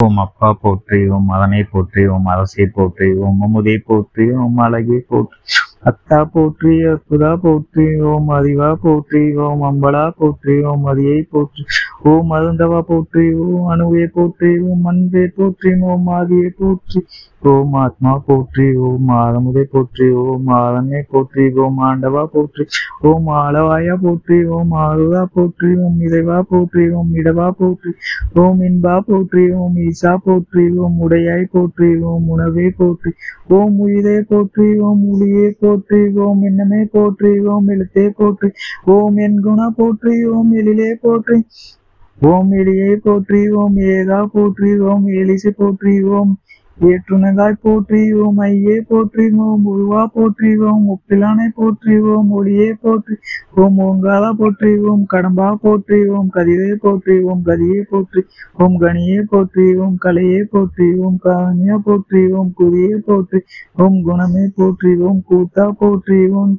ஓம் அப்பா போற்றி ஓம் மதனை போற்றி ஓம் அரசை போற்றி ஓம் அமுதை போற்றி ஓம் அழகை போற்றி அத்தா போற்றி அற்புதா போற்றி ஓம் அறிவா போற்றி ஓம் அம்பலா போற்றி ஓம் அரியை போற்றி ஓம் அருந்தவா போற்றி ஓம் அணுவே போற்றி ஓம் அன்பே போற்றி ஓம் ஆதியை போற்றி ஓம் ஆத்மா போற்றி ஓம் ஆரமுதை போற்றி ஓம் ஆரண்யை போற்றி ஓம் ஆண்டவா போற்றி ஓம் ஆளவாயா போற்றி ஓம் ஆறுதா போற்றி ஓம் இறைவா போற்றி ஓம் இடவா போற்றி ஓம் இன்பா போற்றி ஓம் ஈசா போற்றி ஓம் உடையாய் போற்றி ஓம் உணவே போற்றி ஓம் உயிரே போற்றி ஓம் ஒளியே போற்றி ஓம் எண்ணமே போற்றி ஓம் எழுத்தே போற்றி ஓம் என் குணா போற்றி ஓம் எழிலே போற்றி ஓம் எளியே போற்றி ஓம் ஏகா போற்றி ஓம் எலிசு போற்றி ஓம் ஏற்றுனதாய் போற்றி ஓம் ஐயே போற்றி ஓம் உருவா போற்றி ஓம் ஒப்பிலானை போற்றி ஓம் ஒளியே போற்றி ஓம் ஓங்காலா போற்றி ஓம் கடம்பா போற்றி ஓம் கதிரே போற்றி ஓம் கதியே போற்றி ஓம் கணியே போற்றி ஓம் கலையே போற்றி ஓம் காரண்யா போற்றி ஓம் குதியே போற்றி ஓம் குணமே போற்றி ஓம் கூத்தா போற்றி ஓம்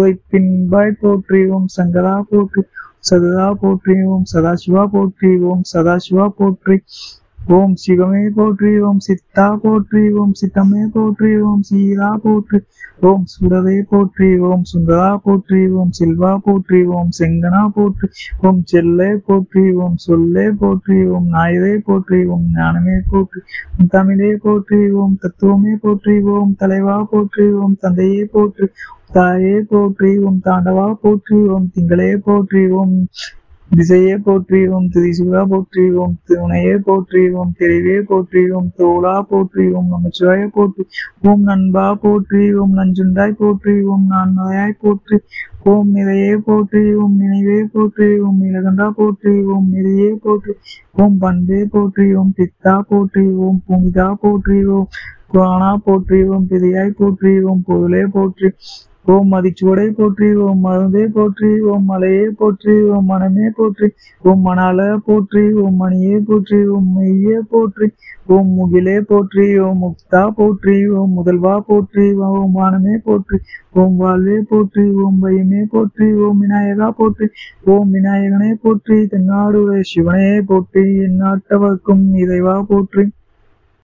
பின்பாய் போற்றி ஓம் சங்கரா போற்றி சதா போற்றி ஓம் சதாசிவா போற்றி ஓம் சதாசிவா போற்றி ஓம் சிவமே போற்றி ஓம் சித்தா போற்றி ஓம் சித்தமே போற்றி ஓம் சீரா போற்றி ஓம் சுடவே போற்றி ஓம் சுந்தரா போற்றி ஓம் செல்வா போற்றி ஓம் செங்கனா போற்றி ஓம் செல்லே போற்றி ஓம் சொல்லே போற்றி ஓம் நாயரே போற்றி ஓம் ஞானமே போற்றி ஓம் தமிழே போற்றி ஓம் தத்துவமே போற்றி ஓம் தலைவா போற்றி ஓம் தந்தையே போற்றி தாயே போற்றி ஓம் தாண்டவா போற்றி ஓம் திங்களே போற்றி ஓம் திசையே போற்றி ஓம் திரிசூலா போற்றி ஓம் துணையே போற்றி ஓம் தெளிவே போற்றி ஓம் தோளா போற்றி ஓம் நமச்சிவாய போற்றி ஓம் நண்பா போற்றி ஓம் நஞ்சுண்டாய் போற்றி ஓம் நான்மலையாய் போற்றி ஓம் நிறையே போற்றி ஓம் நினைவே போற்றி ஓம் நீலகண்டா போற்றி ஓம் நெறியே போற்றி ஓம் பண்பே போற்றி ஓம் பித்தா போற்றி ஓம் புனிதா போற்றி ஓம் குரானா போற்றி ஓம் பிரியாய் போற்றி ஓம் பொருளே போற்றி ஓம் மதிச்சுவடை போற்றி ஓம் மருந்தே போற்றி ஓம் மலையே போற்றி ஓம் மனமே போற்றி ஓம் மணால போற்றி ஓம் மணியே போற்றி ஓம் மெய்யே போற்றி ஓம் முகிலே போற்றி ஓம் முக்தா போற்றி ஓம் முதல்வா போற்றி ஓம் வானமே போற்றி ஓம் வாழ்வே போற்றி ஓம் பயமே போற்றி ஓம் விநாயகா போற்றி ஓம் விநாயகனே போற்றி தென்னாடுடைய சிவனே போற்றி எந்நாட்டவர்க்கும் இறைவா போற்றி